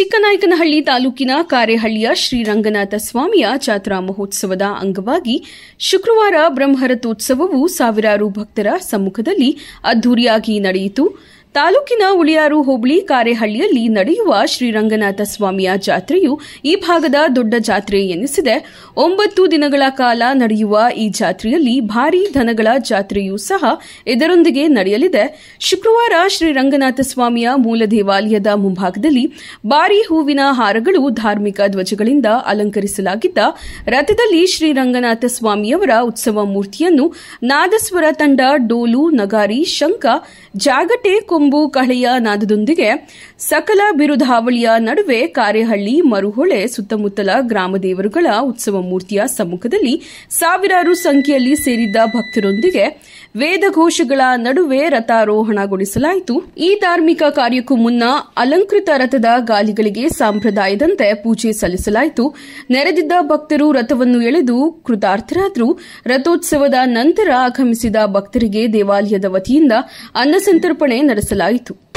ಚಿಕ್ಕನಾಯಕನಹಳ್ಳಿ ತಾಲೂಕಿನ ಕಾರೆಹಳ್ಳಿಯ ಶ್ರೀರಂಗನಾಥ ಸ್ವಾಮಿಯ ಜಾತ್ರಾ ಮಹೋತ್ಸವದ ಅಂಗವಾಗಿ ಶುಕ್ರವಾರ ಬ್ರಹ್ಮರಥೋತ್ಸವವು ಸಾವಿರಾರು ಭಕ್ತರ ಸಮ್ಮುಖದಲ್ಲಿ ಅದ್ದೂರಿಯಾಗಿ ನಡೆಯಿತು ತಾಲೂಕಿನ ಉಳಿಯಾರು ಹೋಬಳಿ ಕಾರೆಹಳ್ಳಿಯಲ್ಲಿ ನಡೆಯುವ ಶ್ರೀರಂಗನಾಥ ಸ್ವಾಮಿಯ ಜಾತ್ರೆಯು ಈ ಭಾಗದ ದೊಡ್ಡ ಜಾತ್ರೆ ಎನಿಸಿದೆ ಒಂಬತ್ತು ದಿನಗಳ ಕಾಲ ನಡೆಯುವ ಈ ಜಾತ್ರೆಯಲ್ಲಿ ಭಾರೀ ದನಗಳ ಜಾತ್ರೆಯೂ ಸಹ ಇದರೊಂದಿಗೆ ನಡೆಯಲಿದೆ ಶುಕ್ರವಾರ ಶ್ರೀರಂಗನಾಥ ಸ್ವಾಮಿಯ ಮೂಲ ದೇವಾಲಯದ ಮುಂಭಾಗದಲ್ಲಿ ಭಾರೀ ಹೂವಿನ ಹಾರಗಳು ಧಾರ್ಮಿಕ ಧ್ವಜಗಳಿಂದ ಅಲಂಕರಿಸಲಾಗಿದ್ದ ರಥದಲ್ಲಿ ಶ್ರೀರಂಗನಾಥ ಸ್ವಾಮಿಯವರ ಉತ್ಸವ ಮೂರ್ತಿಯನ್ನು ನಾದಸ್ವರ ತಂಡ ಡೋಲು ನಗಾರಿ ಶಂಕ ಜಾಗಟೆ ಕೊಂಬು ಕಹಳೆಯ ನಾದದೊಂದಿಗೆ ಸಕಲ ಬಿರುಧಾವಳಿಯ ನಡುವೆ ಕಾರೆಹಳ್ಳಿ ಮರುಹೊಳೆ ಸುತ್ತಮುತ್ತಲ ಗ್ರಾಮ ದೇವರುಗಳ ಉತ್ಸವ ಮೂರ್ತಿಯ ಸಮ್ಮುಖದಲ್ಲಿ ಸಾವಿರಾರು ಸಂಖ್ಯೆಯಲ್ಲಿ ಸೇರಿದ್ದ ಭಕ್ತರೊಂದಿಗೆ ವೇದಘೋಷಗಳ ನಡುವೆ ರಥಾರೋಹಣಗೊಳಿಸಲಾಯಿತು ಈ ಧಾರ್ಮಿಕ ಕಾರ್ಯಕ್ಕೂ ಮುನ್ನ ಅಲಂಕೃತ ರಥದ ಗಾಲಿಗಳಿಗೆ ಸಂಪ್ರದಾಯದಂತೆ ಪೂಜೆ ಸಲ್ಲಿಸಲಾಯಿತು ನೆರೆದಿದ್ದ ಭಕ್ತರು ರಥವನ್ನು ಎಳೆದು ಕೃತಾರ್ಥರಾದರು ರಥೋತ್ಸವದ ನಂತರ ಆಗಮಿಸಿದ ಭಕ್ತರಿಗೆ ದೇವಾಲಯದ ವತಿಯಿಂದ ಅನ್ನಸಂತರ್ಪಣೆ ನಡೆಸಲಾಯಿತು